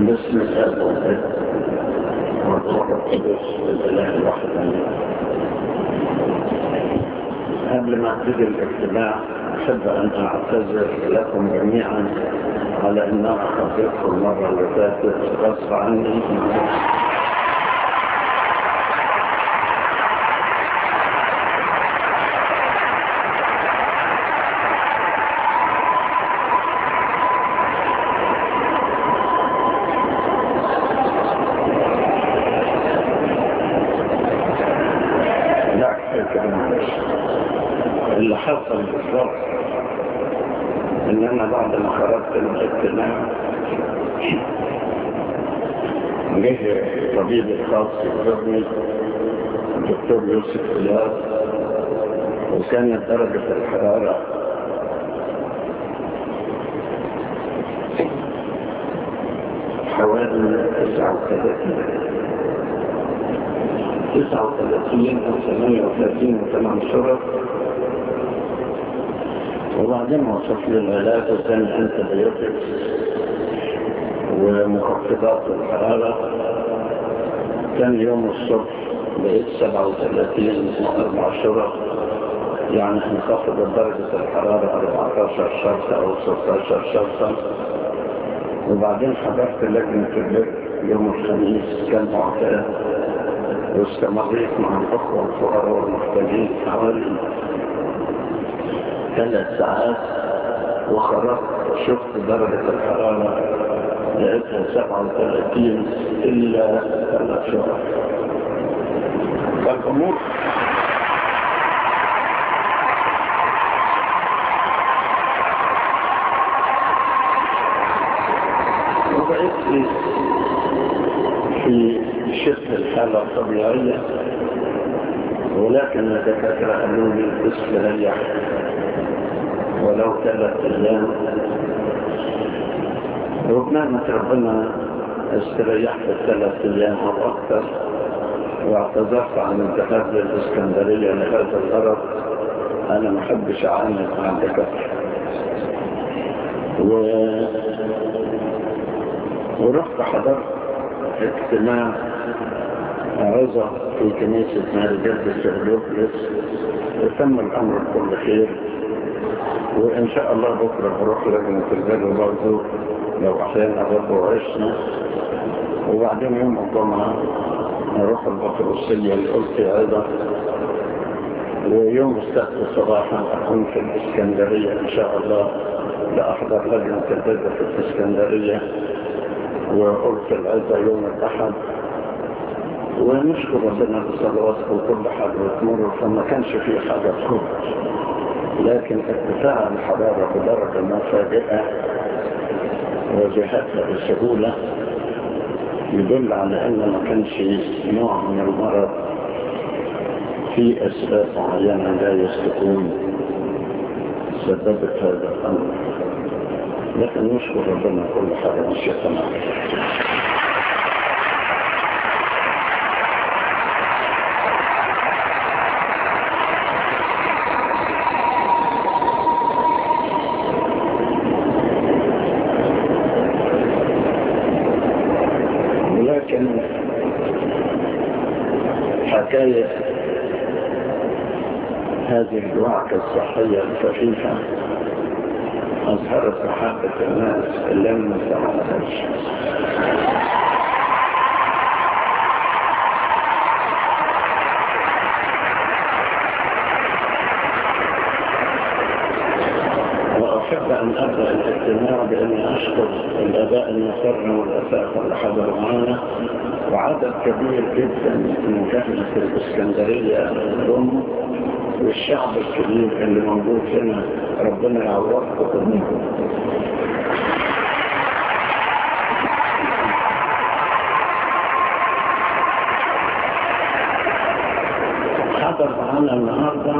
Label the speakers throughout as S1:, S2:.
S1: باسم الاب والابن والروح القدس الاله الواحد امين قبل ما ابتدي الاجتماع احب ان اعتذر لكم جميعا على انها خطيتكم المره اللي فاتت غصب عني لا كده معلش اللي حصل بالظبط ان انا بعد ما خرجت من الاجتماع جه طبيب الخاص يزورني الدكتور يوسف الياس وكانت درجة الحرارة حوالي 39 39 أو 38 وثمان شرط وبعدين وصف لي العلاج وكان انتبيوتكس ومخفضات الحرارة كان يوم الصبح بقيت 37 وأربع شرط يعني انخفضت درجة الحرارة 14 شرطة أو 16 شرطة وبعدين حضرت لجنة البر يوم الخميس كان معتاد واستمريت مع الأخوة الفقراء والمحتاجين حوالي ثلاث ساعات وخرجت شفت درجة الحرارة لقيتها 37 إلا ثلاث شهور فالأمور وبقيت في في شبه الحالة الطبيعية ولكن الدكاترة قالوا لي استريح ولو ثلاث أيام وبنعمة ربنا استريحت ثلاث أيام أو أكثر واعتذرت عن الذهاب للإسكندرية لهذا الغرض أنا ما أحبش أعاني مع الدكاترة و... ورحت حضرت اجتماع عظة في كنيسة ماري جد سيرلوبلس وتم الأمر بكل خير وإن شاء الله بكرة بروح لجنة البر برضه لو أحيانا برضه وعشنا وبعدين يوم الجمعة نروح البطرسية اللي قلت عظة ويوم السبت صباحا أكون في الإسكندرية إن شاء الله لأحضر لجنة البر في الإسكندرية وقلت العزة يوم الأحد ونشكر ربنا بصلواتكم كل حاجة وتمر فما كانش في حاجة تكون لكن ارتفاع الحرارة بدرجة مفاجئة واجهتها بسهولة يدل على ان ما كانش نوع من المرض في اسباب معينة لا يستكون سببت هذا الامر لكن نشكر ربنا كل حاجة ماشية تمام ولكن حكاية هذه الوعكة الصحية الخفيفة أظهرت محبة الناس لم تعرفش وأحب أن أبدأ الاجتماع بأني أشكر الآباء المصرنا والأساتذة اللي حضروا معنا وعدد كبير جدا من كهنة الإسكندرية ضم والشعب الكبير اللي موجود هنا ربنا يعوضكم منهم حضر معنا النهارده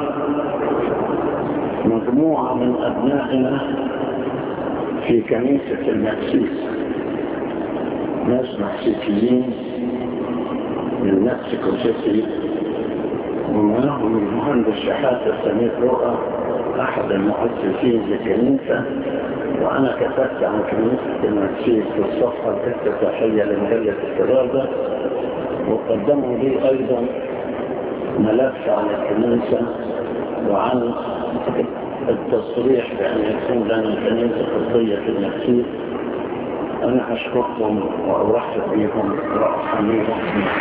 S1: مجموعة من أبنائنا في كنيسة المكسيس ناس مكسيكيين من مكسيكو سيتي ومعهم المهندس شحاتة سمير رؤى أحد المؤسسين لكنيسة وأنا كتبت عن كنيسة المسيح في الصفحة الافتتاحية لمجلة الكرازة وقدموا لي أيضا ملف عن الكنيسة وعن التصريح بأن يكون لنا كنيسة قضية في المسيح أنا أشكركم وأرحب بكم وأحميكم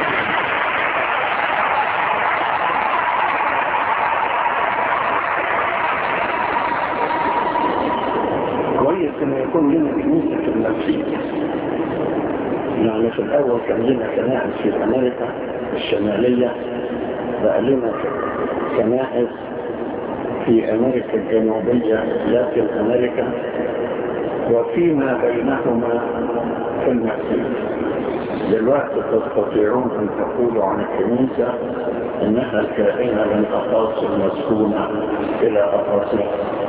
S1: كويس إن يكون لنا كنيسة في المسيح يعني في الأول كان لنا كنائس في أمريكا الشمالية بقى لنا كنائس في أمريكا الجنوبية لكن أمريكا وفيما بينهما في المسيح دلوقتي تستطيعون أن تقولوا عن الكنيسة إنها الكائنة من أقاصي المسكونة إلى أقاصي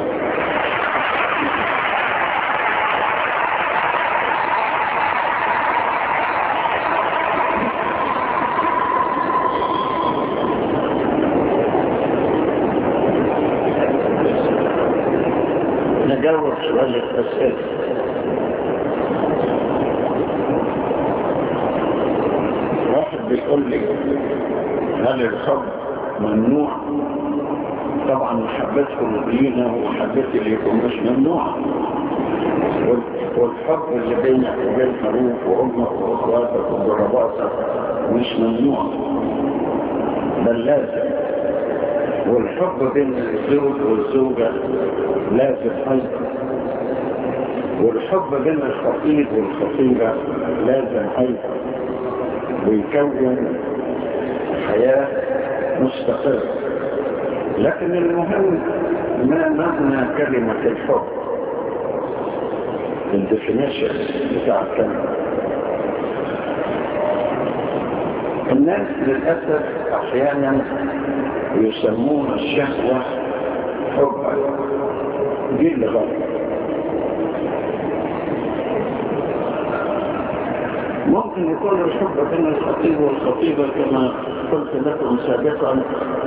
S1: نجاوب شوية أسئلة واحد بيقول لي هل الحب ممنوع طبعا محبتكم لينا ومحبتي ليكم مش ممنوعة والحب اللي بينك وبين أبوك وأمك وأخواتك وضرباتك مش ممنوع بل لازم والحب بين الزوج والزوجة لازم أيضا والحب بين الخطيب والخطيبة لازم أيضا ويكون حياة مستقرة لكن المهم ما معنى كلمة الحب الديفينيشن بتاع الكلمة الناس للأسف أحيانا يسمون الشهوة حبا دي اللي غلط ممكن يكون الحب بين الخطيب والخطيبة كما قلت لكم سابقا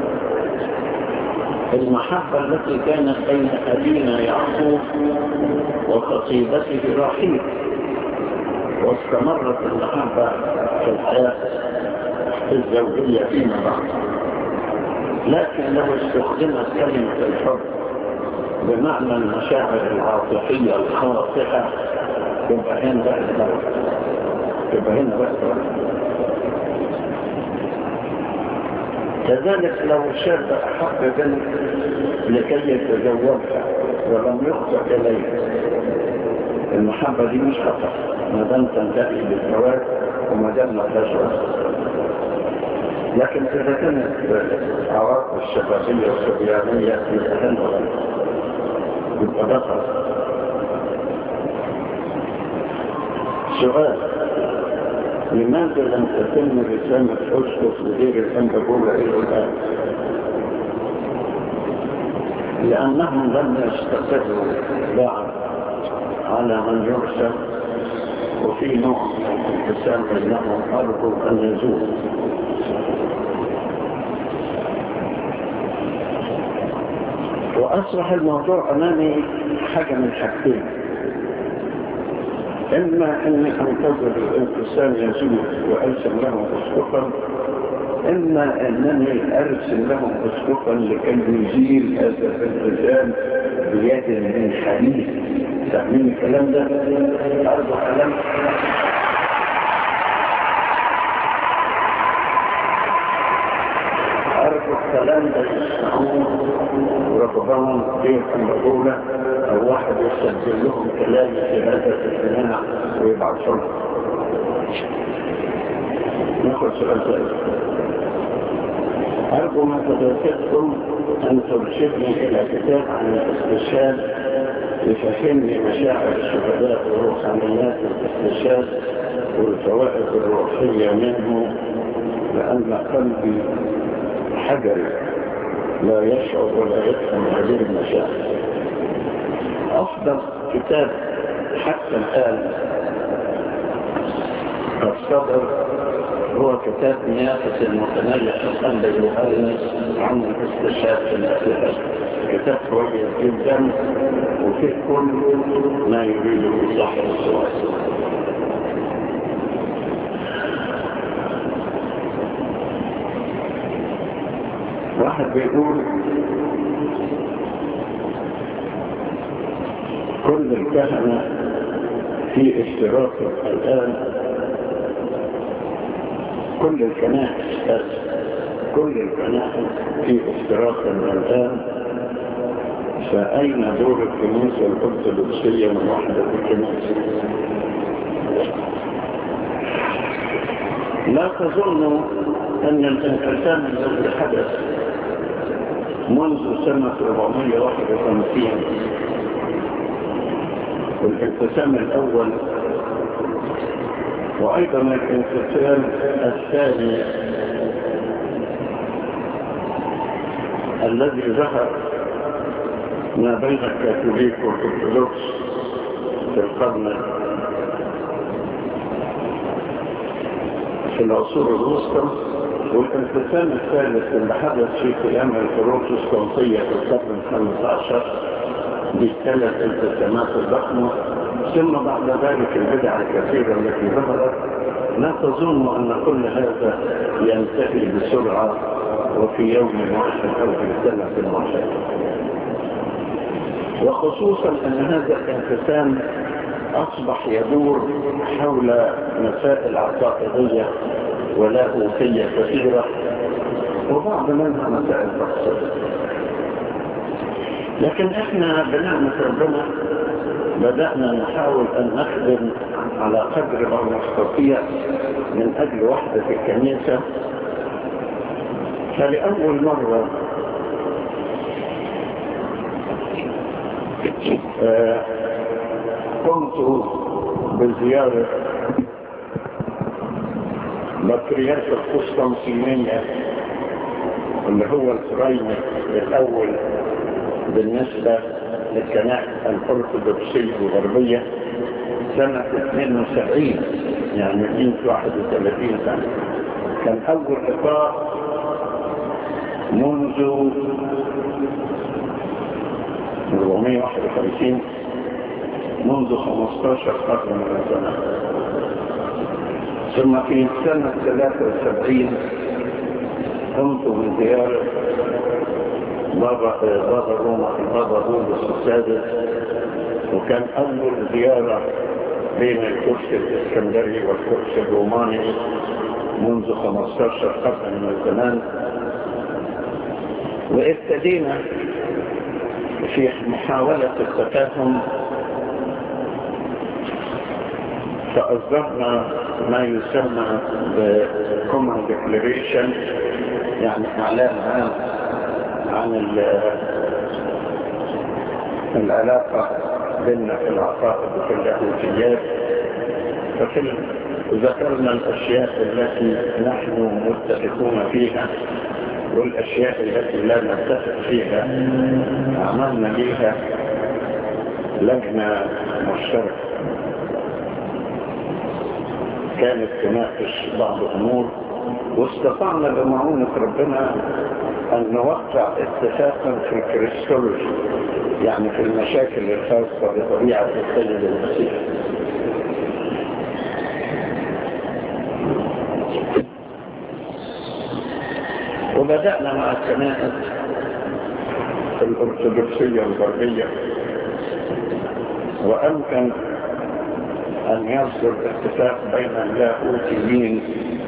S1: المحبة التي كانت بين أبينا يعقوب وخطيبته رحيل واستمرت المحبة في الحياة الزوجية فيما بعد لكن لو استخدمت كلمة الحب بمعنى المشاعر العاطفية الخاطئة يبقى هنا بقى الدولة يبقى هنا بقى كذلك لو شاب أحب بنت لكي يتزوجها ولم يخطئ إليه المحبة دي مش خطأ ما دام تنتهي بالزواج وما دام ما تشعر لكن إذا كانت عواطف الشبابية والصبيانية يبقى هنا غلط يبقى ده خطأ سؤال لماذا لم تتم رسالة أسقف مدير الأنبابولة إلى الآن؟ لأنهم لم يستقروا بعد على من يرسل وفي نوع من الانقسام بينهم أرجو أن يزول وأصبح الموضوع أمامي حاجة من حاجتين إما أني أنتظر الانقسام يزول وأرسل لهم أسقفا إما أنني أرسل لهم أسقفا لكي يزيل هذا الانقسام بيد من حديث فاهمين الكلام ده؟ أرجو كلام أرجو الكلام ده يسمعوه وربما كيف أن أو واحد يسجل لهم كلام في هذا الاجتماع ويبعثوا ناخذ سؤال ثاني أرجو ما تدرستم أن ترشدني إلى كتاب عن الاستشهاد يفهمني مشاعر الشهداء وروحانيات الاستشهاد والفوائد الروحية منه لأن قلبي حجري لا يشعر ولا يفهم هذه المشاعر أفضل كتاب حتى الآن قد صدر هو كتاب نيافة المتنجح القلب يؤنس عن الاستشهاد في الأسئلة كتاب كويس جدا وفيه كل ما يريده صاحب السؤال واحد بيقول كل الكهنة في اشتراك الآن كل الكنائس كل الكنائس في اشتراك الآن فأين دور الكنيسة الأرثوذكسية من وحدة الكنيسة؟ لا تظنوا أن الانقسام الذي حدث منذ سنة 451 والانقسام الأول وأيضا الانقسام الثاني الذي ظهر ما بين الكاثوليك والأرثوذكس في القرن في العصور الوسطى والانقسام الثالث اللي حدث في قيام البروتستانتية في القرن الخامس عشر بالثلاث انقسامات الضخمة ثم بعد ذلك البدع الكثيرة التي ظهرت لا تظن أن كل هذا ينتهي بسرعة وفي يوم واحد أو في سنة واحدة وخصوصا أن هذا الانقسام أصبح يدور حول مسائل عقائدية ولاهوتية كثيرة وبعض منها مسائل تفصيلية لكن احنا بنعمة ربنا بدأنا نحاول أن نخدم على قدر ما نستطيع من أجل وحدة الكنيسة فلأول مرة آه قمت بزيارة بطريرك القسطنطينية اللي هو الفريم الأول بالنسبة للكنائس الأرثوذكسية الغربية سنة 72 يعني من 31 سنة كان أول لقاء منذ 451 منذ 15 قرن من الزمان ثم في سنة 73 قمت بزيارة بابا بابا روما بابا روما السادس وكان أول زيارة بين الكرسي الإسكندري والكرسي الروماني منذ 15 قرن من الزمان وابتدينا في محاولة التفاهم فأصدرنا ما يسمى بكومن ديكلاريشن يعني إعلان عام عن العلاقة بيننا في العقائد وفي اللاهوتيات ففي ذكرنا الأشياء التي نحن متفقون فيها والأشياء التي لا نتفق فيها عملنا بها لجنة مشتركة كانت تناقش بعض الأمور واستطعنا بمعونة ربنا أن نوقع اتفاقا في الكريستولوجي يعني في المشاكل الخاصة بطبيعة السيد المسيح وبدأنا مع الكنائس الأرثوذكسية الغربية وأمكن أن يصدر اتفاق بين اللاهوتيين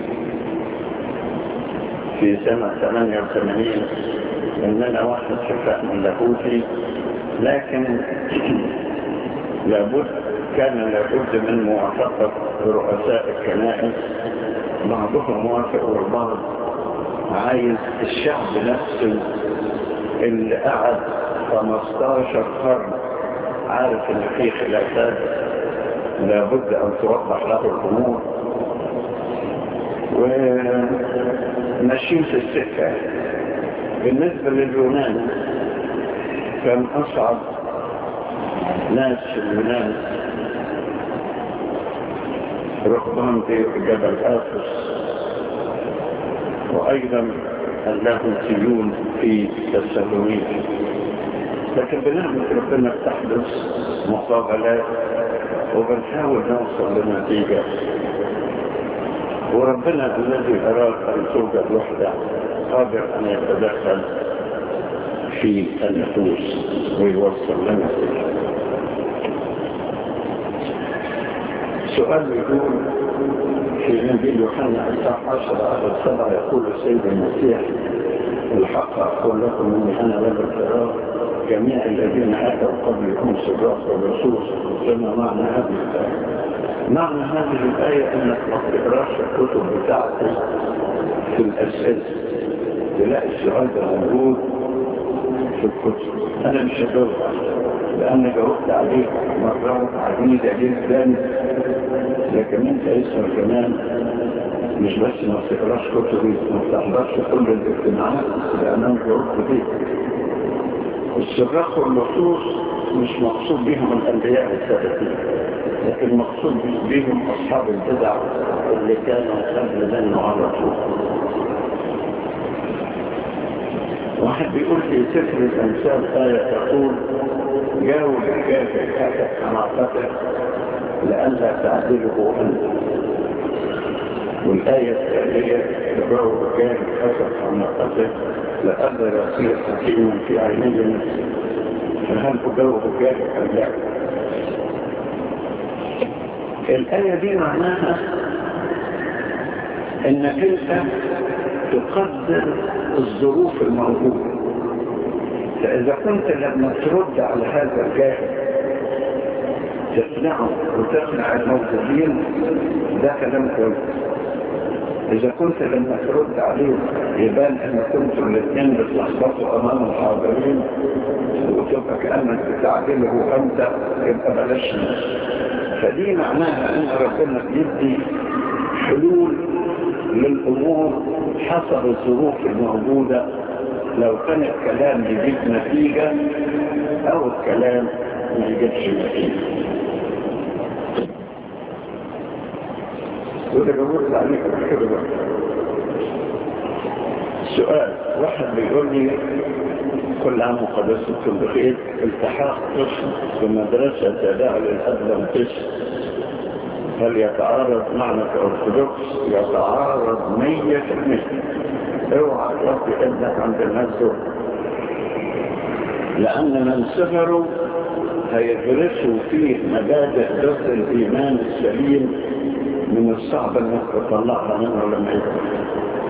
S1: في سنة 88 إننا واحد شفاء من لاهوتي لكن لابد كان لابد من موافقة رؤساء الكنائس بعضهم موافق والبعض عايز الشعب نفسه اللي قعد 15 قرن عارف ان في خلافات لابد ان توضح له الامور وماشيين في السكه بالنسبه لليونان كان اصعب ناس في اليونان رهبان في جبل افس وأيضا اللاهوتيون في تسالونيك لكن بنعمة ربنا بتحدث مقابلات وبنحاول نوصل لنتيجة وربنا الذي أراد أن توجد وحدة قادر أن يتدخل في النفوس ويوصل لنا سؤال يقول في انجيل يوحنا اصحاح 10 على السبعه يقول السيد المسيح الحق اقول لكم اني انا لم الفراغ جميع الذين اتوا قبلكم سراق ولصوص كما معنى هذه الايه معنى هذه الايه انك ما تقراش الكتب بتاعتك في الاساس تلاقي السؤال ده موجود في الكتب انا مش هجاوب لان جاوبت عليه مرات عديده جدا لكن انت اسمع كمان مش بس ما تقراش كتبي ما بتحضرش كل الاجتماعات لان انا جاوبت فيه الصراخ والنصوص مش مقصود بهم الانبياء السابقين لكن مقصود بهم اصحاب البدع اللي كانوا قبل منه على طول واحد بيقول في سفر الامثال آية تقول جاوب الكافر حسب حماقته لئلا تعدله انت والآية التالية جاوب الكافر حسب حماقته لئلا يصير حكيما في عيني نفسه فهل تجاوب الكافر ام لا؟ الآية دي معناها انك انت تقدر الظروف الموجودة فإذا كنت لما ترد على هذا الجاهل تقنعه وتقنع الموجودين ده كلام كويس إذا كنت لما ترد عليه يبان أن كنتم الاثنين بتلخبطوا أمام الحاضرين وتبقى كأنك بتعدله أنت يبقى بلاش فدي معناها أن ربنا بيدي حلول للأمور حسب الظروف الموجودة لو كان الكلام يجيب نتيجة أو الكلام ما يجيبش نتيجة وده بقول عليك كده سؤال واحد بيقول لي كل عام وقدستكم بخير التحاق قسم في مدرسة تابعة للأدلم قسم هل يتعارض معنى الأرثوذكس يتعارض مية في المية اوعى تربي ابنك عند الناس دول لأن من سفروا هيدرسوا فيه مبادئ درس الإيمان السليم من الصعب انك تطلعها منه لما يكبر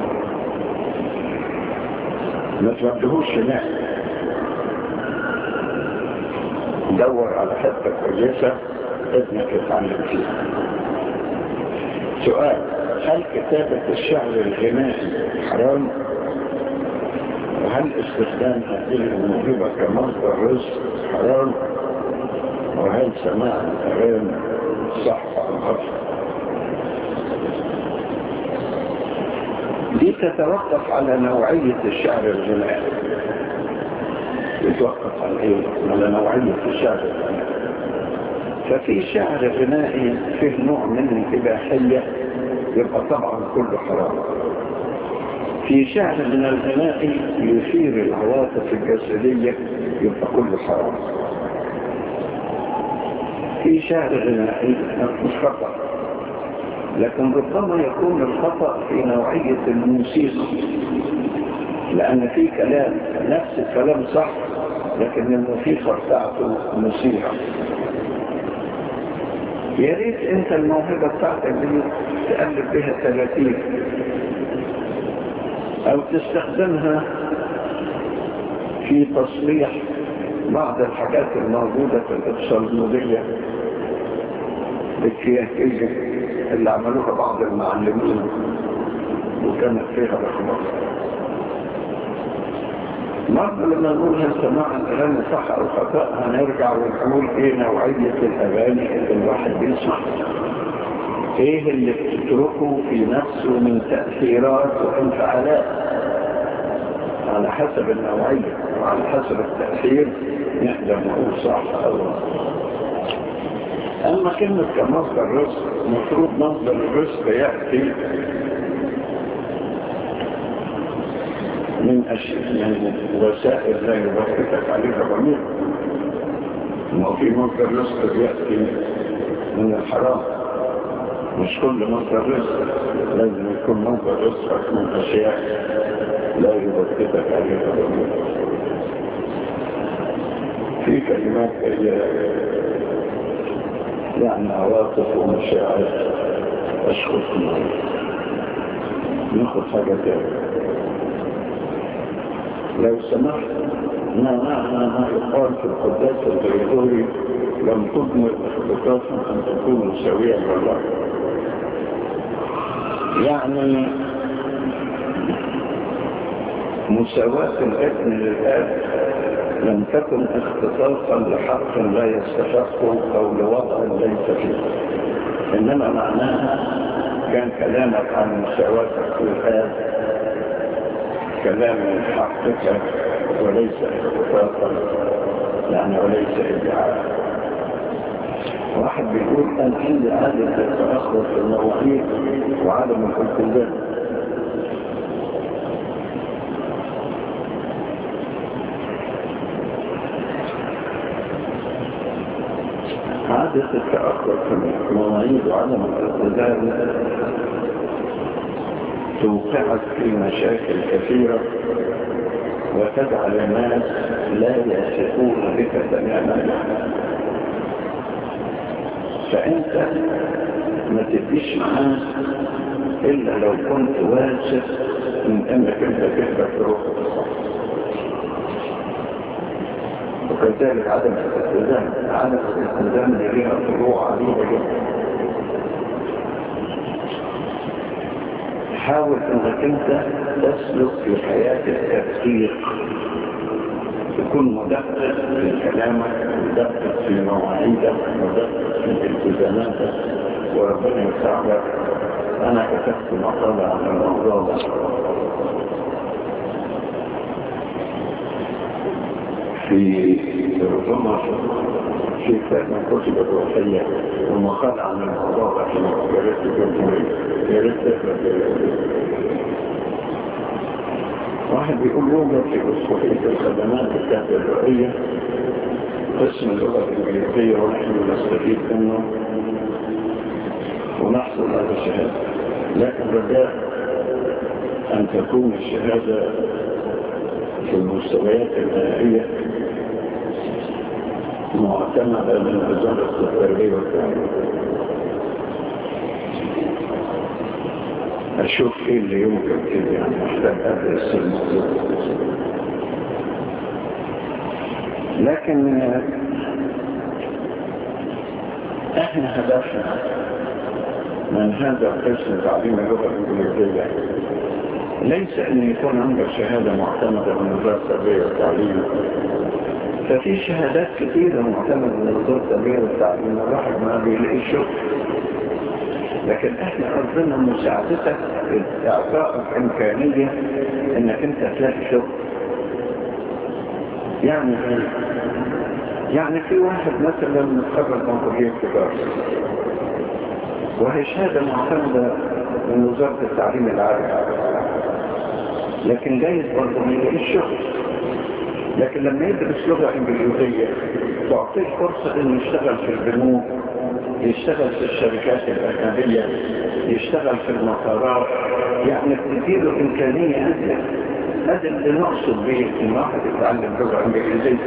S1: ما تودهوش هناك دور على حته كويسه ابنك يتعلم فيها سؤال هل كتابة الشعر الغنائي حرام؟ وهل استخدام هذه الموهبة كمصدر رزق حرام؟ وهل سماع الأغاني صح أو غلط؟ دي تتوقف على نوعية الشعر الغنائي يتوقف على ايه؟ على نوعية الشعر الغنائي ففي شعر غنائي فيه نوع من الإباحية يبقى طبعا كله حرام في شعر من الغنائي يثير العواطف الجسدية يبقى كله حرام في شعر غنائي مش خطأ لكن ربما يكون الخطأ في نوعية الموسيقى لأن في كلام نفس الكلام صح لكن الموسيقى بتاعته موسيقى يا ريت انت الموهبة بتاعتك دي تقلب بها ثلاثين او تستخدمها في تصليح بعض الحاجات الموجودة في الإبصالمودية الكياكية اللي عملوها بعض المعلمين وكانت فيها لخبطة مرة لما نقول هل سماع الأغاني صح أو خطأ هنرجع ونقول إيه نوعية الأغاني اللي الواحد بيسمع إيه اللي بتتركه في نفسه من تأثيرات وانفعالات على حسب النوعية وعلى حسب التأثير نقدر نقول صح أو أما كلمة كمصدر رزق المفروض مصدر الرزق يأتي من أشياء من وسائل لا يبقيتك عليها ضمير ما في مصدر رزق بيأتي من الحرام مش كل مصدر رزق لازم يكون مصدر رزقك من أشياء لا يبقيتك عليها ضمير في كلمات هي يعني عواطف ومشاعر أشخص ناخد حاجة تانية لو سمحت ما معنى ما يقال في القداس الغريغوري لم تضمر اختصاصا ان تكون سويا لله يعني مساواة الابن للاب لم تكن اختصاصا لحق لا يستحقه او لوضع ليس فيه انما معناها كان كلامك عن مساواتك للاب كلام حقك وليس اختصاصا يعني وليس ادعاء واحد بيقول انا عندي عادة التأخر في المواعيد وعدم الالتزام عادة التأخر في المواعيد وعدم الالتزام توقعك في مشاكل كثيرة وتجعل الناس لا يثقون بك تماما فأنت ما تديش معاه إلا لو كنت واثق من أنك أنت تقدر تروح وكذلك عدم الالتزام عدم الالتزام لديها طلوع عديدة جدا حاول انك انت تسلك في حياة التفكير تكون مدقق في كلامك مدقق في مواعيدك مدقق في التزاماتك وربنا يساعدك انا كتبت مقالة عن الموضوع ده في ربما في كتاب من كتب الروحية ومقال عن الموضوع ده يا ريت الجمهورية يا ريت واحد بيقول يوجد في أسبوعية الخدمات الكاتدرائية قسم اللغة الإنجليزية ونحن نستفيد منه ونحصل على الشهادة لكن رجاء أن تكون الشهادة في المستويات النهائية معتمدة من وزارة التربية والتعليم أشوف إيه اللي يمكن كده يعني محتاج أدرس الموضوع لكن احنا هدفنا من هذا القسم تعليم اللغة الإنجليزية ليس أن يكون عندك شهادة معتمدة من وزارة التربية والتعليم ففي شهادات كثيرة معتمدة من وزارة التربية والتعليم الواحد ما بيلاقي شغل لكن احنا قصدنا مساعدتك في اعطائك امكانية انك انت تلاقي شغل يعني ايه؟ يعني في واحد مثلا متخرج من كلية تجارة وهي شهادة معتمدة من وزارة التعليم العالي لكن جايز برضه ما يلاقيش شغل لكن لما يدرس لغة انجليزية تعطيه فرصة انه يشتغل في البنوك يشتغل في الشركات الأجنبية يشتغل في المطارات يعني بتديله إمكانية أزيد هذا اللي نقصد به إن واحد يتعلم لغة إنجليزية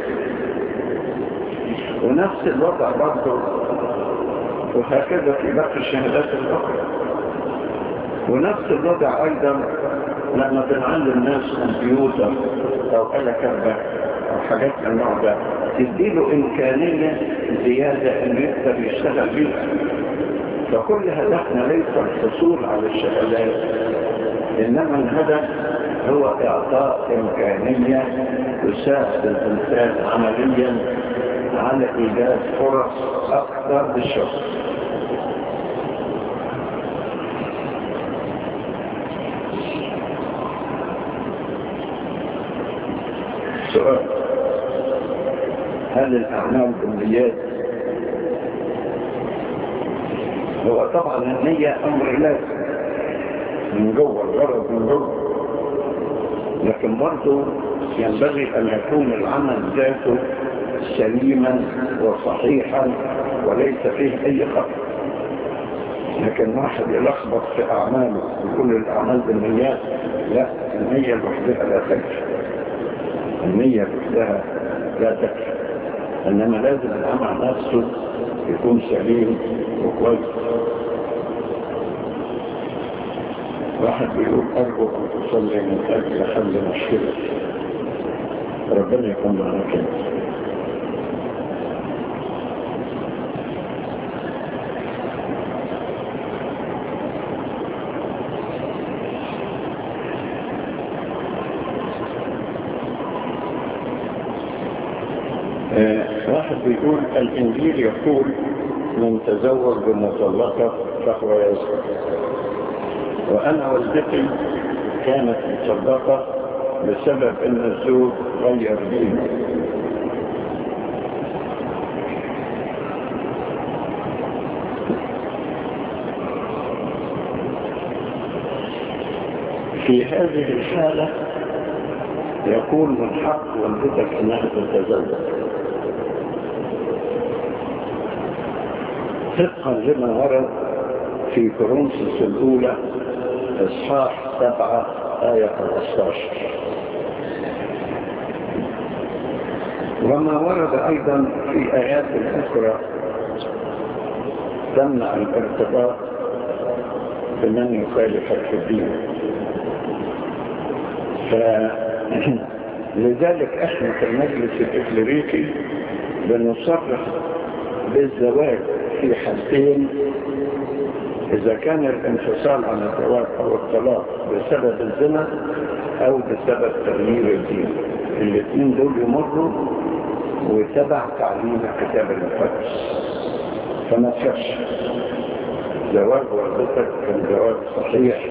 S1: ونفس الوضع برضه وهكذا في باقي الشهادات الأخرى ونفس الوضع أيضا لما بنعلم ناس كمبيوتر أو آلة كبة أو حاجات من النوع ده تديله إمكانية زيادة أن يقدر يشتغل بيها فكل هدفنا ليس الحصول على الشهادات إنما الهدف هو إعطاء إمكانية تساعد الإنسان عمليا على إيجاد فرص أكثر للشغل سؤال هل الأعمال بالنيات هو طبعا النية أمر لازم من جوه الغرض من جوه لكن برضه ينبغي أن يكون العمل ذاته سليما وصحيحا وليس فيه أي خطأ لكن واحد يلخبط في أعماله وكل الأعمال بالنيات لا النية لوحدها لا تكفي النية لوحدها لا تكفي إنما لازم العمل نفسه يكون سليم وكويس واحد بيقول أرجو أن تصلي من أجل حل مشكلة ربنا يكون معنا كده واحد بيقول الإنجيل يقول من تزوج بمطلقة فهو يزوج وأنا والدتي كانت مطلقة بسبب أن الزوج غير دينه في هذه الحالة يكون من حق والدتك أنها تتزوج طبقا لما ورد في كورنثوس الأولى إصحاح سبعة آية 15 وما ورد أيضا في آيات أخرى تمنع الارتباط بمن يخالفك في الدين لذلك احنا في المجلس الإكليريكي بنصرح بالزواج في حالتين إذا كان الانفصال عن الزواج أو الطلاق بسبب الزنا أو بسبب تغيير الدين الاثنين دول يمروا وتبع تعليم الكتاب المقدس فما تخافش زواج والدتك كان زواج صحيح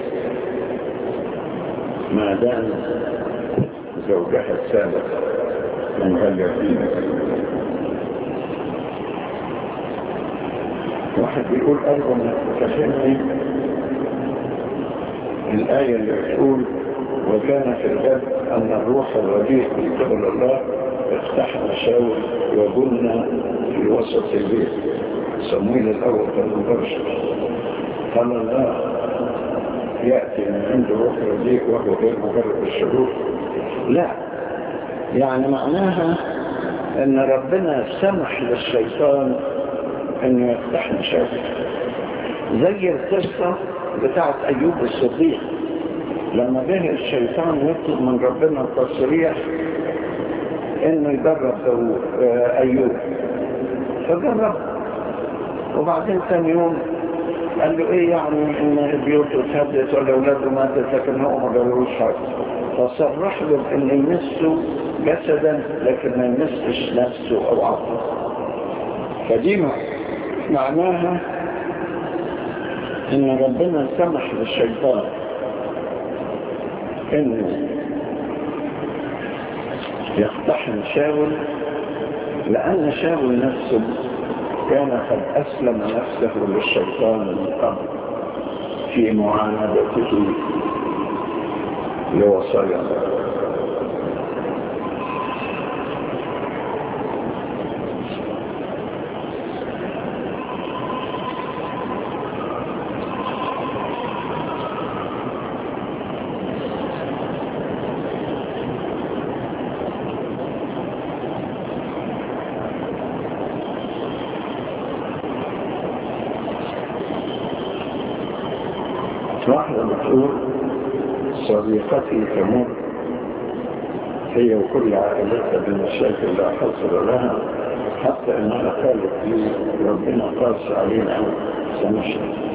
S1: ما دام زوجها السابق من غير دينك واحد بيقول أرجو أن تفهمني الآية اللي بتقول وكان في الغد أن الروح الرديء من قبل الله اقتحم شاول وبنى في وسط البيت صمويل الأول 13 قال الله يأتي من عند روح رديء وهو غير مجرد الشرور لا يعني معناها ان ربنا سمح للشيطان انه يفتح مشاكل زي القصة بتاعت ايوب الصديق لما به الشيطان يطلب من ربنا التصريح انه يجرب ايوب فجرب وبعدين ثاني يوم قال له ايه يعني ان بيوته اتهدت ولا اولاده ماتت لكن هو ما جربوش حاجه فصرح له ان يمسه جسدا لكن ما يمسش نفسه او عقله فدي معناها ان ربنا سمح للشيطان انه يقتحم شاول لان شاول نفسه كان قد اسلم نفسه للشيطان من قبل في معاندته لوصايا الله واحدة بتقول صديقتي تمر هي وكل عائلتها بالمشاكل لا حصر لها حتى انها قالت لي ربنا قاس علينا سنشر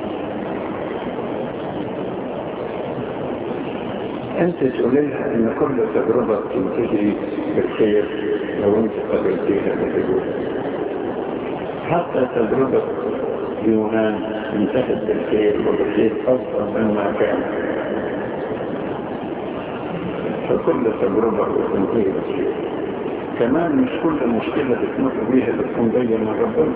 S1: انت تقولي لها ان كل تجربة تنتهي بالخير لو انت قبلتيها بالرجوع حتى تجربة يونان انتهت بالخير وبالخير أفضل مما كان فكل تجربة بتنتهي بالخير كمان مش كل مشكلة بتمر بيها بتكون جاية من ربنا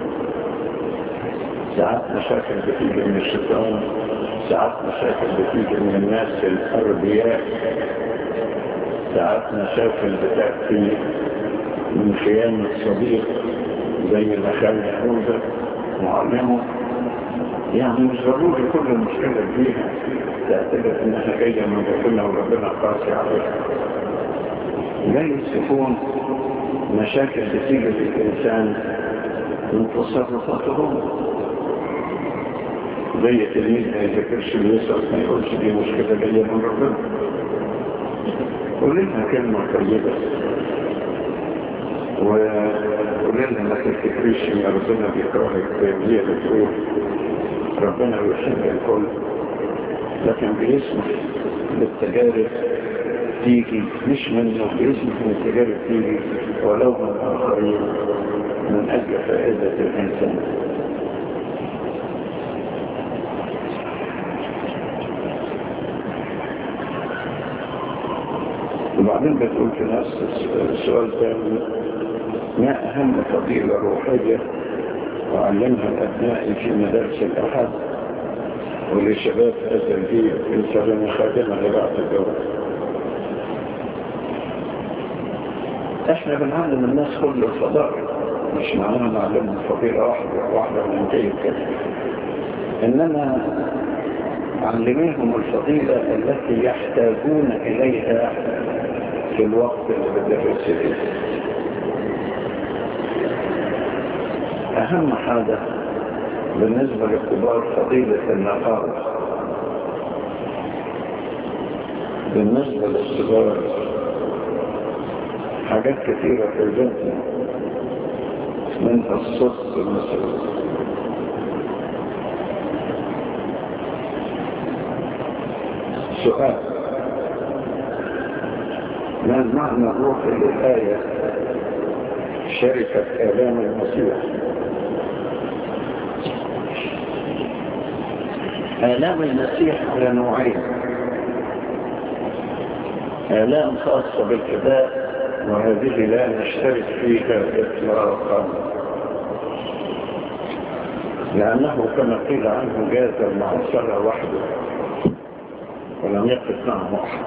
S1: ساعات مشاكل بتيجي من الشيطان ساعات مشاكل بتيجي من الناس الأرضياء ساعات مشاكل بتأتي من خيانة صديق زي ما كان يهوذا معلمه يعني مش ضروري كل مشكلة فيها تعتبر انها جاية من ربنا وربنا قاسي عليها جايز تكون مشاكل بتيجي للإنسان من تصرفاته زي تلميذ ما يذكرش بيسأل ما يقولش دي مشكلة جاية من ربنا قول لنا كلمة طيبة وقول لنا ما تفتكريش ان ربنا بيكرهك زي ما هي بتقول ربنا يحب الكل لكن بيسمح للتجارب تيجي مش منه بيسمح للتجارب تيجي ولو من الآخرين من أجل فائدة الإنسان وبعدين بتقول في نفس السؤال ثاني ما أهم فضيلة روحية وعلمها الأبناء في مدارس الأحد ولشباب هذا الجيل إنسان خادمة لبعض الجواب احنا بنعلم الناس كل الفضائل مش معناها نعلمهم فضيلة واحدة واحدة من جيد كده إنما علميهم الفضيلة التي يحتاجون إليها في الوقت اللي بدرس فيه أهم حاجة بالنسبة للكبار فضيلة النقاوة بالنسبة للصغار حاجات كثيرة في الجنة منها الصدق مثلا سؤال ما المعنى الروحي للآية شركة آلام المسيح آلام المسيح على نوعين آلام خاصة بالفداء وهذه لا نشترك فيها إطلاقا لأنه كما قيل عنه جاز المعصرة وحده ولم يقف معه أحد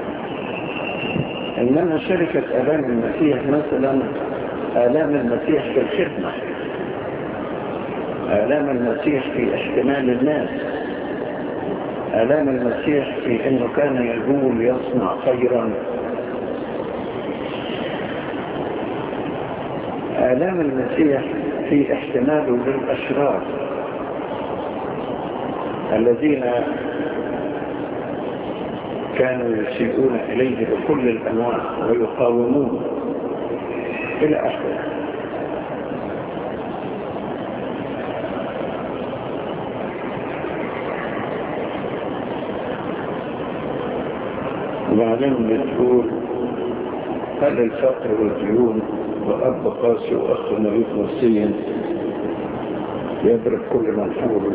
S1: إنما شركة آلام المسيح مثلا آلام المسيح في الخدمة آلام المسيح في احتمال الناس آلام المسيح في أنه كان يقول يصنع خيرا آلام المسيح في احتماله للأشرار الذين كانوا يسيئون إليه بكل الأنواع ويقاومون إلى آخره وبعدين بتقول هل الفقر والديون وأب قاسي وأخ مريض نفسيا يضرب كل منحور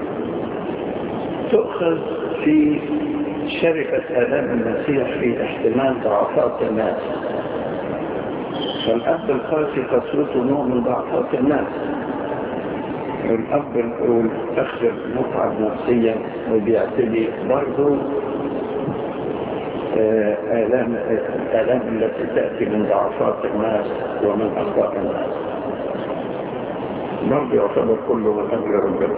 S1: تؤخذ في شركة آلام المسيح في احتمال ضعفات الناس فالأب القاسي قسوته نوع من ضعفات الناس والأب الأخ متعب نفسيا وبيعتدي برضه آلام الآلام التي تأتي من ضعفات الناس ومن أخطاء الناس برضه يعتبر كله من أجل ربنا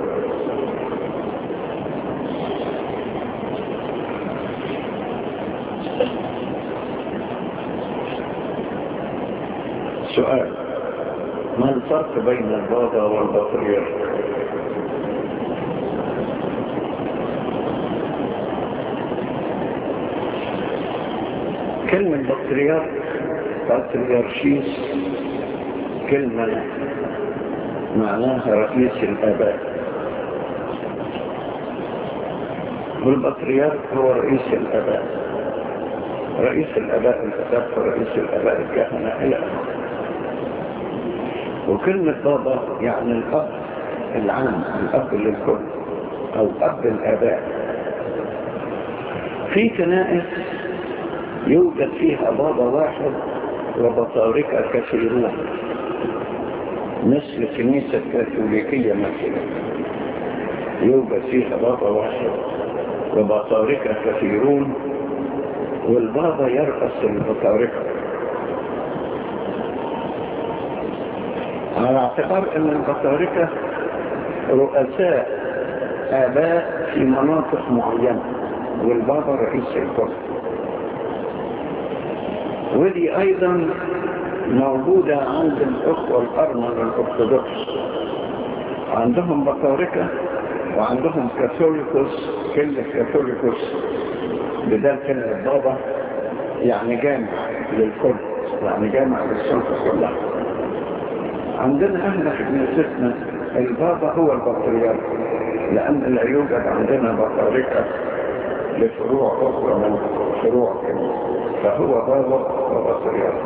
S1: سؤال ما الفرق بين البابا والبطريرك كلمة بطريرك بطريرشيس كلمة معناها رئيس الآباء والبطريرك هو رئيس الآباء رئيس الآباء الأدب ورئيس الآباء الكهنة إلى وكلمة بابا يعني الأب العام الأب للكل أو أب الآباء في كنائس يوجد فيها بابا واحد وبطاركة كثيرون مثل الكنيسة الكاثوليكية مثلا يوجد فيها بابا واحد وبطاركة كثيرون والبابا يرقص البطاركة على اعتبار ان البطاركة رؤساء اباء في مناطق معينة والبابا رئيس الكل ودي ايضا موجودة عند الاخوة الارمن الارثوذكس عندهم بطاركة وعندهم كاثوليكوس كلمة كاثوليكوس بدل كلمة بابا يعني جامع للكل يعني جامع للسلطة كلها عندنا احنا في كنيستنا البابا هو البطريرك لان لا يوجد عندنا بطاركة لفروع اخرى من فروع الكنيسة فهو بابا وبطريرك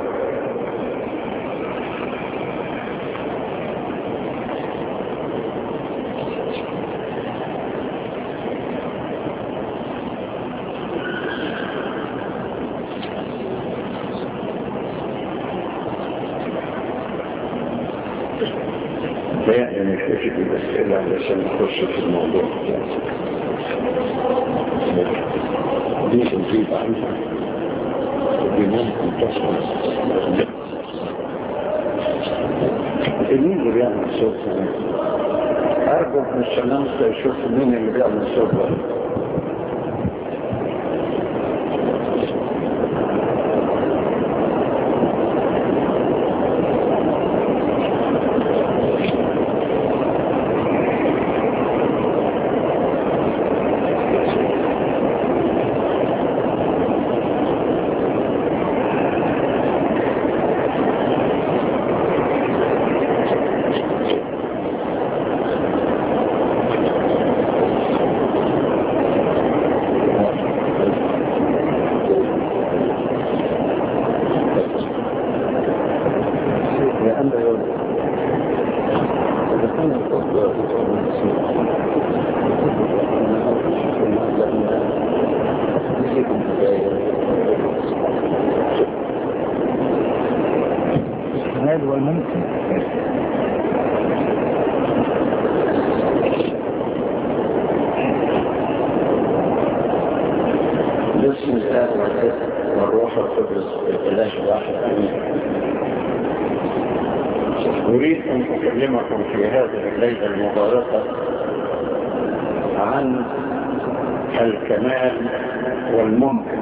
S1: يعني نكتفي بالأسئلة علشان نخش في الموضوع دي تجيب عنها ودي ممكن تصل مين اللي بيعمل صوت هنا؟ أرجو من الشمامسة يشوفوا مين اللي بيعمل صوت هنا أريد أن أكلمكم في هذه الليلة المباركة عن الكمال والممكن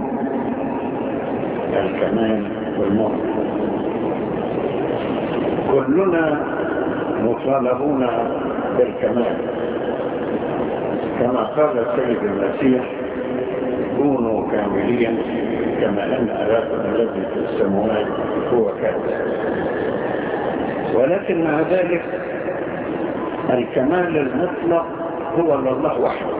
S1: الكمال والممكن كلنا مطالبون بالكمال كما قال السيد المسيح كونوا كاملين كما أن أراكم الذي في السماوات هو كامل ولكن مع ذلك الكمال المطلق هو لله وحده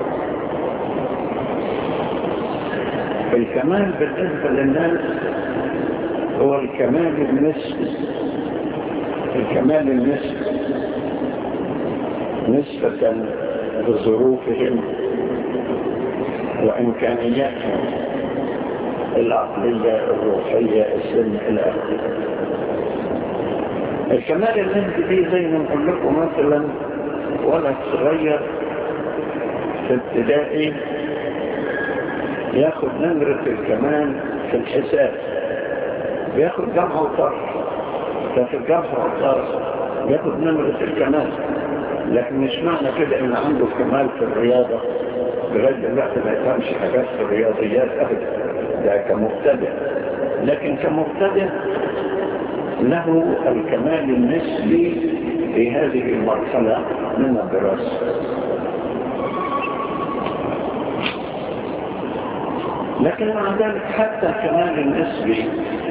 S1: الكمال بالنسبة للناس هو الكمال النسبي الكمال النسبي نسبة لظروفهم وإمكانياتهم العقلية الروحية السن إلى آخره الكمال النسبي دي زي ما نقول لكم مثلا ولد صغير في ابتدائي ياخد نمرة الكمال في الحساب بياخد جمع وطرح ففي الجمع والطرح بياخد نمرة الكمال لكن مش معنى كده ان عنده كمال في الرياضة لغاية دلوقتي ما يفهمش حاجات في الرياضيات ابدا ده كمبتدئ لكن كمبتدئ له الكمال النسبي في هذه المرحلة من الدراسة لكن مع ذلك حتى الكمال النسبي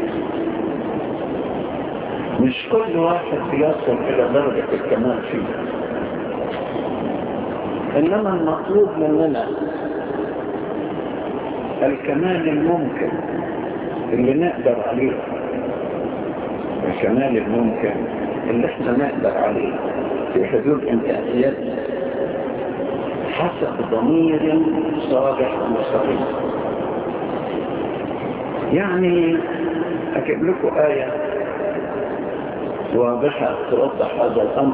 S1: مش كل واحد يصل إلى درجة الكمال فيه إنما المطلوب مننا الكمال الممكن اللي نقدر عليه الكمال الممكن اللي احنا نقدر عليه في حدود امكانياتنا حسب ضمير صالح ومستقيم يعني اجيب لكم آية واضحة توضح هذا الأمر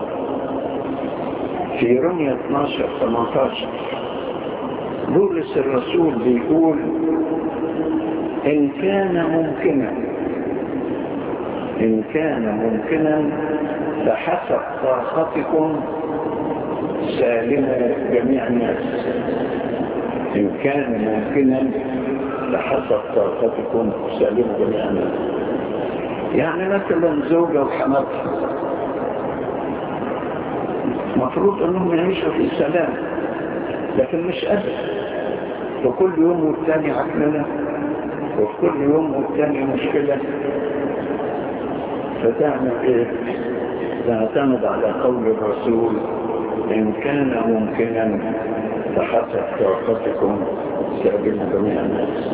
S1: في رمية 12 18 بولس الرسول بيقول إن كان ممكنا إن كان ممكنا فحسب طاقتكم سالموا جميع الناس إن كان ممكنا فحسب طاقتكم سالموا جميع الناس يعني مثلا زوجة وحماتها مفروض انهم يعيشوا في سلام لكن مش قادر وكل يوم والتاني عكننة وفي كل يوم والتاني مشكلة فتعمل ايه تعتمد على قول الرسول ان كان ممكنا فحسب طاقتكم سابقوا جميع الناس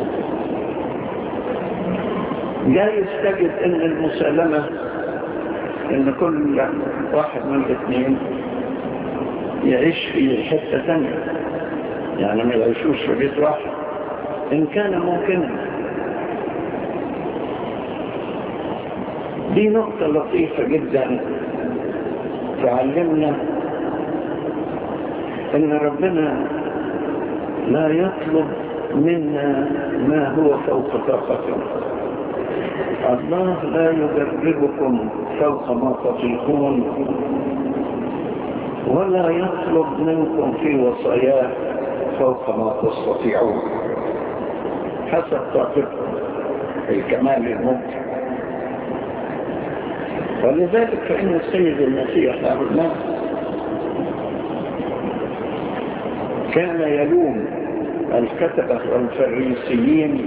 S1: جايز تجد ان المسالمة ان كل واحد من الاثنين يعيش في حتة ثانية يعني ما يعيشوش في بيت واحد ان كان ممكنا دي نقطة لطيفة جدا تعلمنا ان ربنا لا يطلب منا ما هو فوق طاقتنا الله لا يدربكم فوق ما تطيقون ولا يطلب منكم في وصاياه فوق ما تستطيعون حسب طاقتكم الكمال الممكن ولذلك فإن السيد المسيح أبناء كان يلوم الكتبة والفريسيين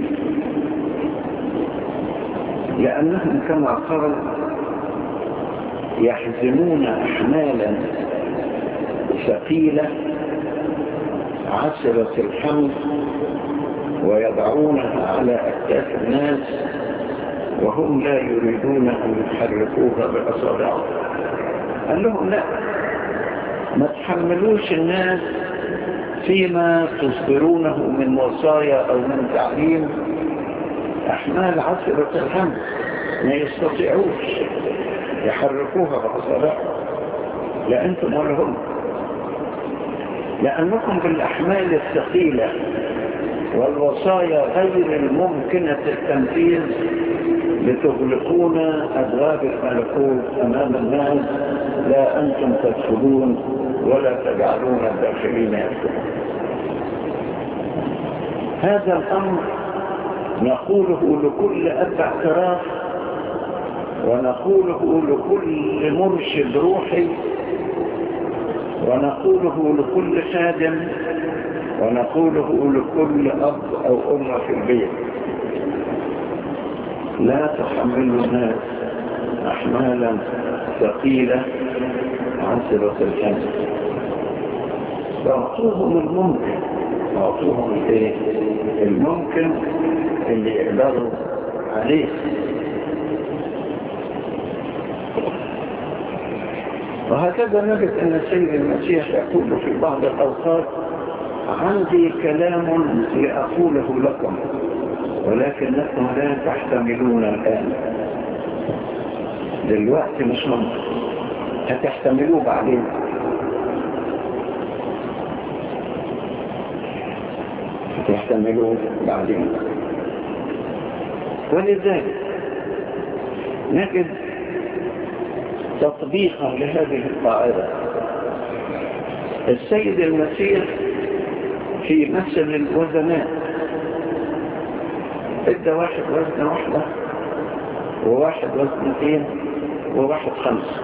S1: لأنهم كما قال يحزمون أحمالا ثقيلة عسرة الحمل ويضعونها على أكتاف الناس وهم لا يريدون أن يحركوها بأصابعهم قال لهم لا ما تحملوش الناس فيما تصدرونه من وصايا أو من تعليم أحمال عسرة الحمل ما يستطيعوش يحركوها بأصابعهم لا أنتم ولا هم لأنكم بالأحمال الثقيلة والوصايا غير الممكنة التنفيذ لتغلقون أبواب الملكوت أمام الناس لا أنتم تدخلون ولا تجعلون الداخلين يدخلون هذا الأمر نقوله لكل أب اعتراف ونقوله لكل مرشد روحي ونقوله لكل خادم ونقوله لكل أب أو أم في البيت لا تحملوا الناس أحمالا ثقيلة عسرة الحمل فأعطوهم الممكن أعطوهم الايه الممكن اللي يقدروا عليه وهكذا نجد أن السيد المسيح يقول في بعض الأوقات عندي كلام لأقوله لكم ولكنكم لا تحتملون الآن دلوقتي مش ممكن هتحتملوه بعدين هتحتملوه بعدين ولذلك نجد تطبيقا لهذه القاعدة السيد المسيح في مثل الوزنات ادى واحد وزن واحدة وواحد وزنتين وواحد خمسة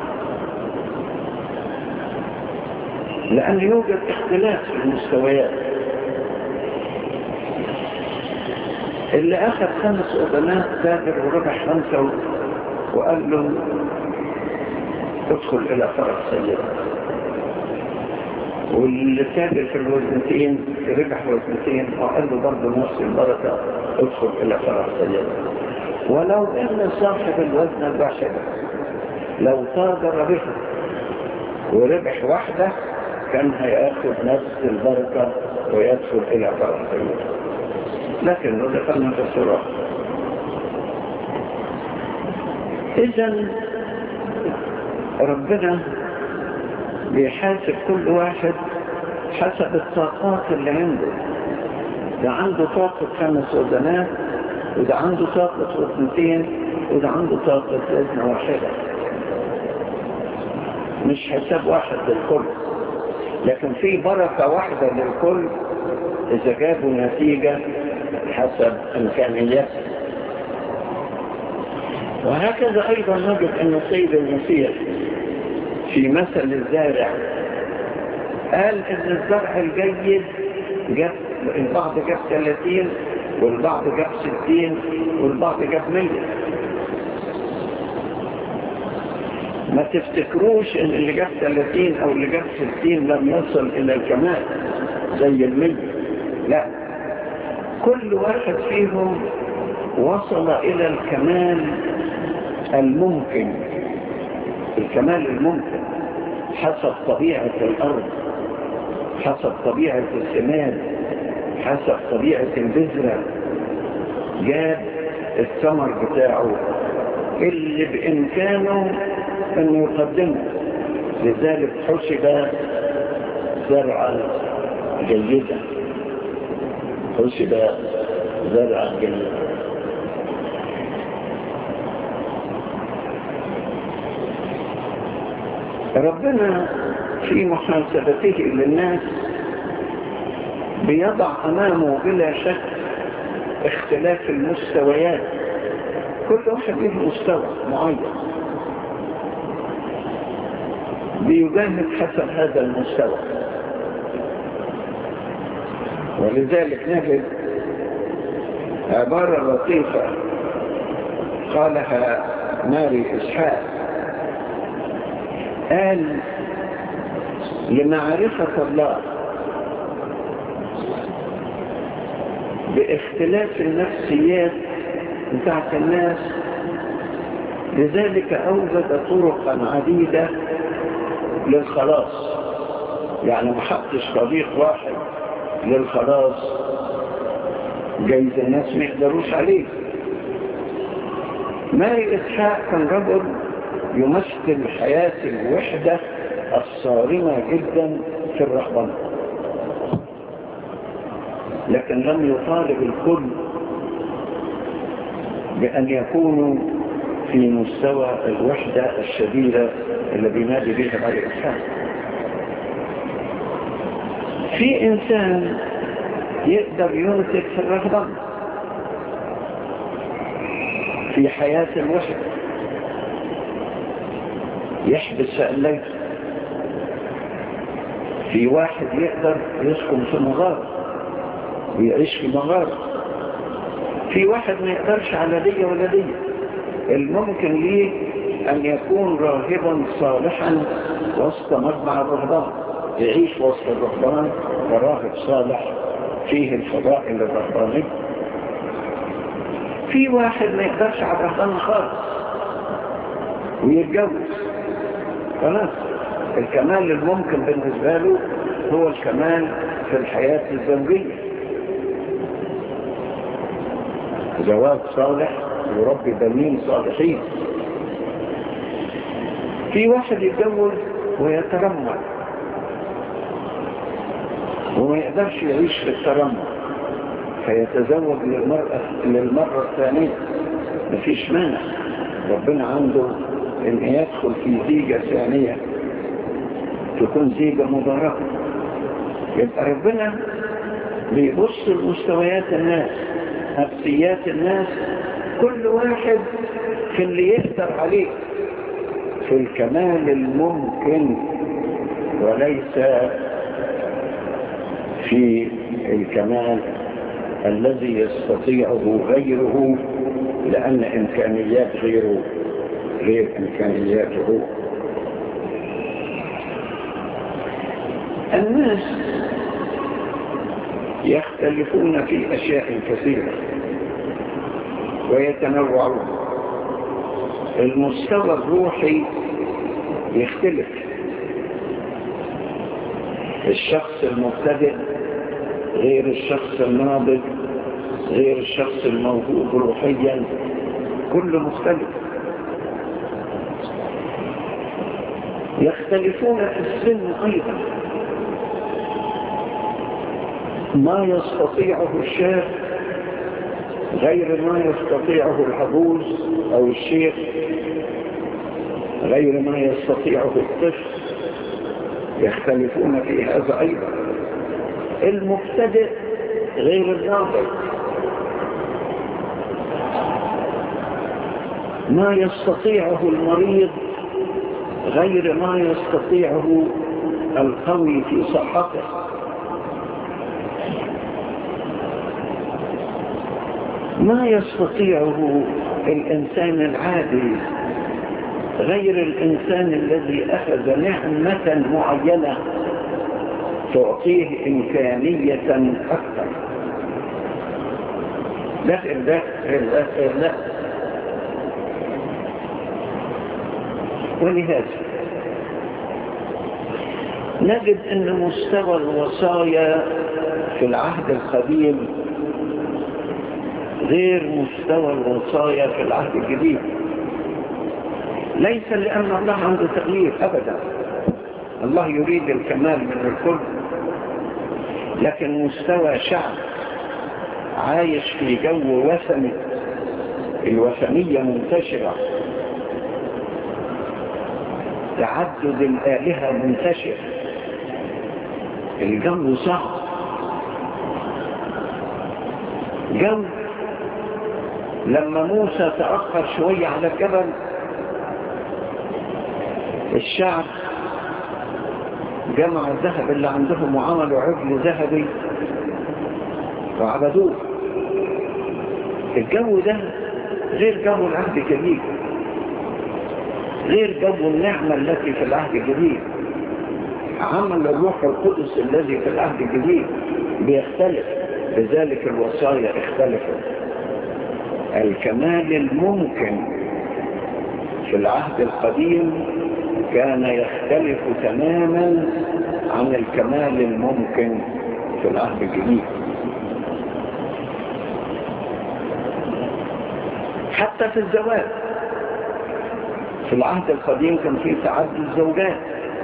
S1: لأن يوجد اختلاف في المستويات اللي أخذ خمس وزنات تاجر وربح خمسة وقال له ادخل إلى فرق سيئة واللي تاجر في الوزنتين ربح وزنتين وقال له برضه نفس البركة ادخل إلى فرق سيئة ولو ان صاحب الوزن الواحد لو تاجر به وربح واحدة كان هياخد نفس البركة ويدخل إلى فرق سيئة لكن دخلنا في الصراط إذا ربنا بيحاسب كل واحد حسب الطاقات اللي عنده ده عنده طاقة خمس وزنات وده عنده طاقة ودنتين وده عنده طاقة ودن واحدة مش حساب واحد للكل لكن في بركة واحدة للكل إذا جابوا نتيجة حسب إمكانياته وهكذا أيضا نجد أن السيد المسيح في مثل الزارع قال أن الزرع الجيد جاب البعض جاب 30 والبعض جاب 60 والبعض جاب 100 ما تفتكروش ان اللي جاب 30 او اللي جاب 60 لم يصل الى الكمال زي المية لا كل واحد فيهم وصل الى الكمال الممكن الكمال الممكن حسب طبيعة الارض حسب طبيعة السماد حسب طبيعة البذرة جاب الثمر بتاعه اللي بإمكانه أن يقدمه لذلك حسب زرعا جيدا حسب زرعا جيدا ربنا في محاسبته للناس بيضع أمامه بلا شك اختلاف المستويات كل واحد له مستوى معين بيجاهد حسب هذا المستوى ولذلك نجد عبارة لطيفة قالها ماري إسحاق قال لمعرفة الله باختلاف النفسيات بتاعت الناس لذلك أوجد طرقا عديدة للخلاص يعني ما حطش طريق واحد للخلاص جايز الناس ما يقدروش عليه ماري إسحاق كان رجل يمثل حياة الوحدة الصارمة جدا في الرهبنة لكن لم يطالب الكل بأن يكونوا في مستوى الوحدة الشديدة اللي بينادي بها ماري إسحاق في إنسان يقدر ينتج في الرهبنة في حياة الوحدة يحبس الليل في واحد يقدر يسكن في مغارة ويعيش في مغارة في واحد ما يقدرش على دي ولا دي الممكن ليه أن يكون راهبا صالحا وسط مجمع الرهبان يعيش وسط الرهبان كراهب صالح فيه الفضائل الرهبانية في واحد ما يقدرش على الرهبان خالص ويتجوز خلاص الكمال الممكن بالنسبة له هو الكمال في الحياة الزوجية زواج صالح يربي بنين صالحين في واحد يتجوز ويترمل وما يقدرش يعيش في الترمل فيتزوج للمرأة, للمرة الثانية مفيش مانع ربنا عنده ان يدخل في زيجة ثانية تكون زيجة مباركة يبقى ربنا بيبص لمستويات الناس نفسيات الناس كل واحد في اللي يقدر عليه في الكمال الممكن وليس في الكمال الذي يستطيعه غيره لأن إمكانيات غيره غير إمكانياته الناس يختلفون في أشياء كثيرة ويتنوعون المستوى الروحي يختلف الشخص المبتدئ غير الشخص الناضج غير الشخص الموهوب روحيا كله مختلف يختلفون في السن أيضا ما يستطيعه الشاب غير ما يستطيعه العجوز أو الشيخ غير ما يستطيعه الطفل يختلفون في هذا أيضا المبتدئ غير الناظر ما يستطيعه المريض غير ما يستطيعه القوي في صحته ما يستطيعه الإنسان العادي غير الإنسان الذي أخذ نعمة معينة تعطيه إمكانية أكثر لا لا لا لا ولهذا نجد أن مستوى الوصايا في العهد القديم غير مستوى الوصايا في العهد الجديد ليس لأن الله عنده تغيير أبدا الله يريد الكمال من الكل لكن مستوى شعب عايش في جو وثني الوثنية منتشرة تعدد الآلهة منتشر الجو صعب جو لما موسى تأخر شوية على الجبل الشعب جمع الذهب اللي عندهم وعملوا عجل ذهبي وعبدوه الجو ده غير جو العهد الجديد غير جو النعمة التي في العهد الجديد عمل الروح القدس الذي في العهد الجديد بيختلف لذلك الوصايا اختلفت الكمال الممكن في العهد القديم كان يختلف تماما عن الكمال الممكن في العهد الجديد حتى في الزواج في العهد القديم كان في تعدد زوجات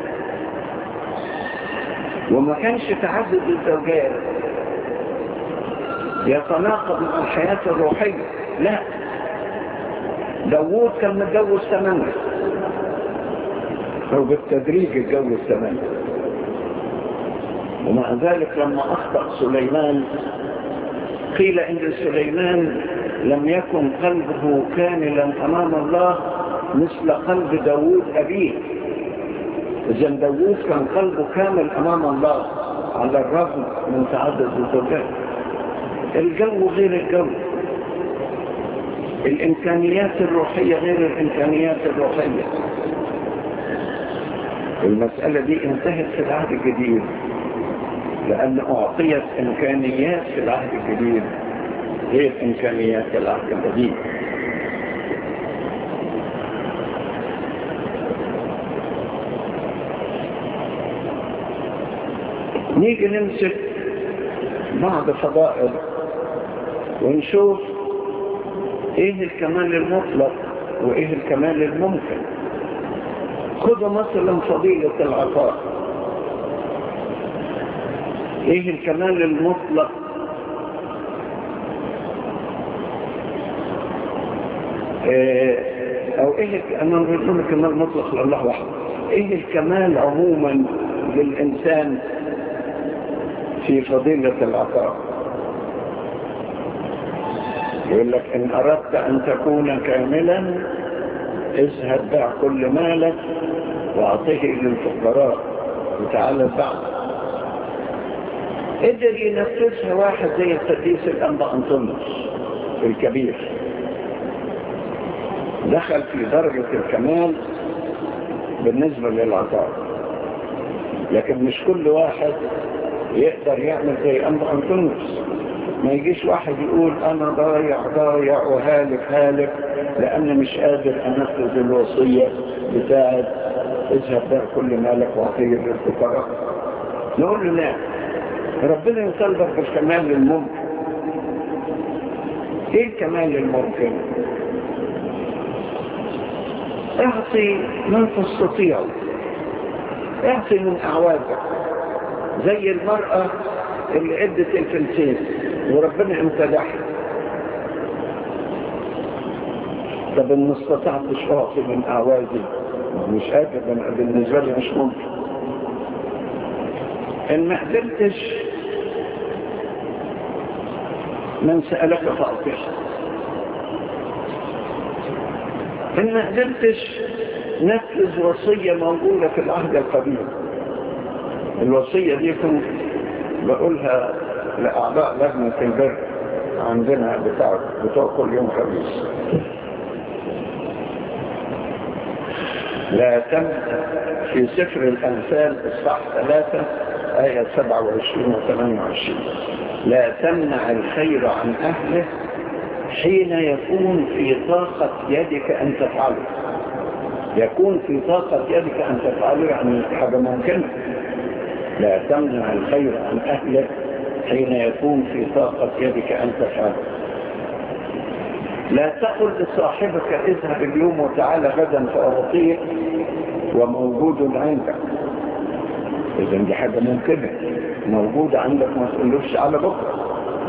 S1: وما كانش تعدد الزوجات يتناقض مع الحياة الروحية لا داوود كان متجوز ثمانية أو بالتدريج اتجوز ثمانية ومع ذلك لما أخطأ سليمان قيل إن سليمان لم يكن قلبه كاملا أمام الله مثل قلب داوود أبيه إذا داوود كان قلبه كامل أمام الله على الرغم من تعدد الزوجات الجو غير الجو الإمكانيات الروحية غير الإمكانيات الروحية المسألة دي انتهت في العهد الجديد لأن أعطيت إمكانيات في العهد الجديد غير إمكانيات العهد القديم نيجي نمسك بعض فضائل ونشوف ايه الكمال المطلق وايه الكمال الممكن خذوا مثلا فضيلة العطاء ايه الكمال المطلق إيه او ايه انا نقول الكمال المطلق لله وحده ايه الكمال عموما للانسان في فضيلة العطاء يقول لك إن أردت أن تكون كاملا اذهب بع كل مالك وأعطيه للفقراء وتعالى بعد قدر ينفذها واحد زي القديس الأنبا أنطونيوس الكبير دخل في درجة الكمال بالنسبة للعطاء لكن مش كل واحد يقدر يعمل زي أنبا أنطونيوس ما يجيش واحد يقول أنا ضايع ضايع وهالك هالك لأن مش قادر أنفذ الوصية بتاعت اذهب بقى كل مالك وعطيه للفقراء نقول له لا ربنا يطلبك بالكمال الممكن ايه الكمال الممكن اعطي ما تستطيع اعطي من اعوازك زي المرأة اللي عدت الفلسين وربنا امتدحها طب ان استطعتش اعطي من اعوازي مش قادر أنا بالنسبة لي مش ممكن ان ما قدرتش من سألك فأعطيه ان ما قدرتش نفذ وصية موجودة في العهد القديم الوصية دي كنت بقولها لأعضاء لجنة البر عندنا بتاع بتوع كل يوم خميس لا تم في سفر الأمثال إصحاح ثلاثة آية 27 و 28 لا تمنع الخير عن أهله حين يكون في طاقة يدك أن تفعله يكون في طاقة يدك أن تفعله يعني حاجة ممكنة لا تمنع الخير عن أهلك حين يكون في طاقة يدك أن تفعله لا تقل لصاحبك اذهب اليوم وتعالى غدا فأعطيك وموجود عندك إذا دي حاجة ممكنة موجود عندك ما تقولوش على بكرة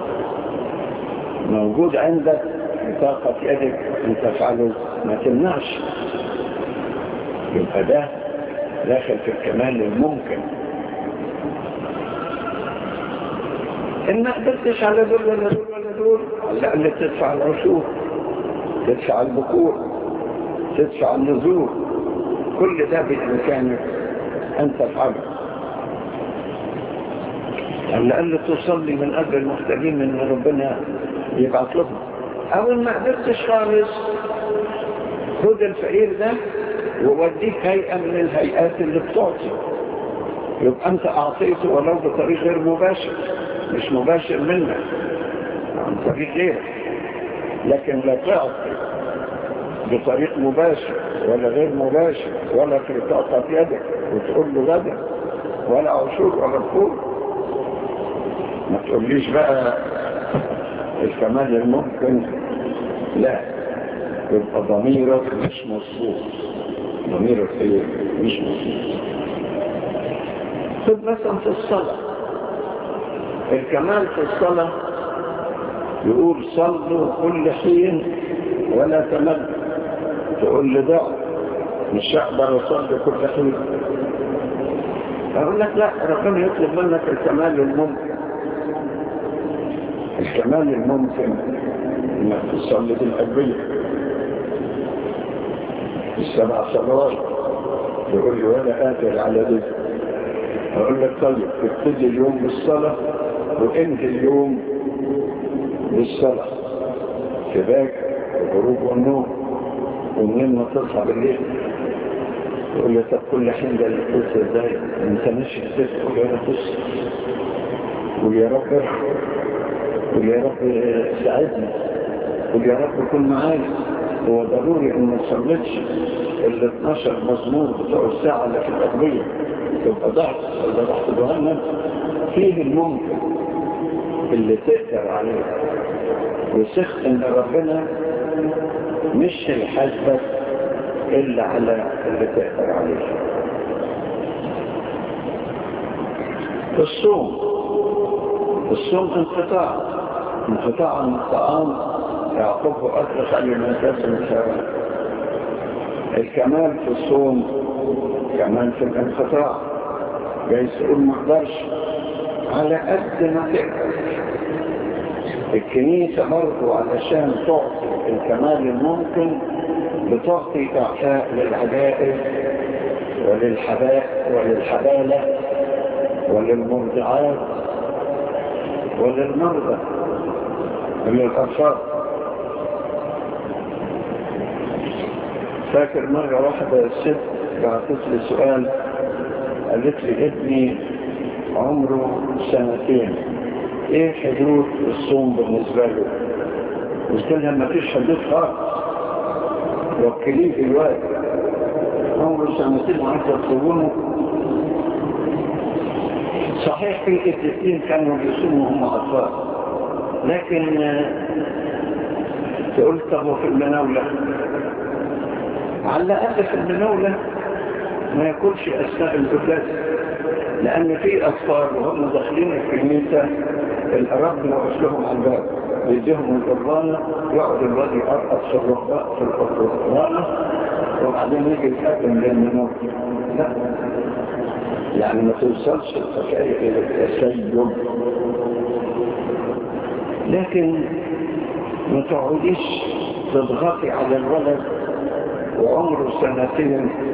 S1: موجود عندك بطاقة يدك أن تفعله ما تمنعش يبقى ده داخل في الكمال الممكن إن ما قدرتش على دول ولا دول ولا دول على الأقل تدفع العشور تدفع البكور تدفع النزول كل ده بإمكانك أن تفعله على الأقل تصلي من أجل المحتاجين من ربنا يبعث لهم أو ما قدرتش خالص خد الفقير ده ووديه هيئة من الهيئات اللي بتعطي يبقى أنت أعطيته ولو بطريق غير مباشر مش مباشر منك عن طريق غيرك لكن لا تعطي بطريق مباشر ولا غير مباشر ولا في طاقة يدك وتقول له غدا ولا عشور ولا بخور ما تقوليش بقى الكمال الممكن لا يبقى ضميرك مش مظبوط ضميرك ايه مش مظبوط خد مثلا في الصلاة الكمال في الصلاة يقول صلوا كل حين ولا تمل تقول لي ضع مش هقدر اصلي كل حين اقول لك لا ربنا يطلب منك الكمال الممكن الكمال الممكن انك تصلي بالأدوية السبع صلوات يقول لي وانا قادر على ذلك اقول لك طيب ابتدي اليوم بالصلاة وانهي اليوم بالصلاة كذاك الغروب والنوم ومنين ما تصحى بالليل يقول لي طب كل حين ده اللي قلت ازاي انت ماشي الست قول يا رب بص قول يا رب ارحم قول يا رب ساعدني قول يا رب كن معايا هو ضروري ان ما تصليتش ال 12 مزمور بتوع الساعه اللي في الادويه تبقى ضعف ولا تحت جهنم فيه الممكن اللي تقدر عليه وثق ان ربنا مش هيحاسبك الا على اللي تقدر عليه الصوم الصوم انقطاع انقطاع عن الطعام يعقبه أطلق اليماتات المساواة الكمال في الصوم كمال في الانقطاع جايز تقول ما اقدرش على قد ما تقدر الكنيسة برضه علشان تعطي الكمال الممكن بتعطي إعفاء للعجائز وللحباء وللحبالة وللمرضعات وللمرضى وللأطفال فاكر مرة واحدة الست بعثت لي سؤال قالت لي ابني عمره سنتين ايه حدود الصوم بالنسبة له قلت لها ما فيش حدود خالص وكليه دلوقتي عمره سنتين وعايزة تصومه صحيح في الاثنين كانوا بيصوموا هم اطفال لكن قلت هو في المناولة على الأقل في المناولة ما يكونش أثناء القداس لأن في أطفال وهم داخلين الكنيسة الأراب واقف لهم على الباب ويديهم القربانة يقعد الواد يقرقص في الرقاء في القربانة وبعدين يجي يتقدم للمنور لا يعني ما توصلش الحكاية إلى التسيب لكن ما تقعديش تضغطي على الولد وعمره سنتين